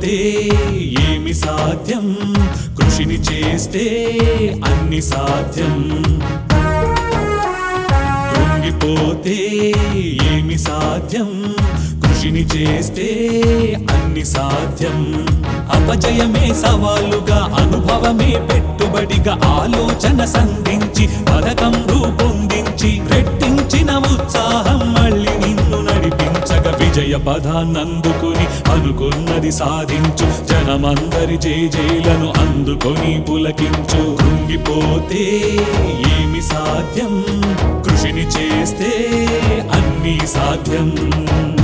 కృంగిపోతే ఏమి సాధ్యం కృషిని చేస్తే అన్ని సాధ్యం కృంగిపోతే ఏమి సాధ్యం కృషిని చేస్తే అన్ని సాధ్యం అపజయమే సవాలుగా అనుభవమే పెట్టుబడిగా ఆలోచన సంధించి పథకం రూపొందించి రెట్టించిన ఉత్సాహం మళ్ళీ నిన్ను నడిపించగా విజయ పదాన్నందుకుని అనుకున్నది సాధించు జనమందరి జేజేలను అందుకొని పులకించు కృంగిపోతే ఏమి సాధ్యం కృషిని చేస్తే అన్ని సాధ్యం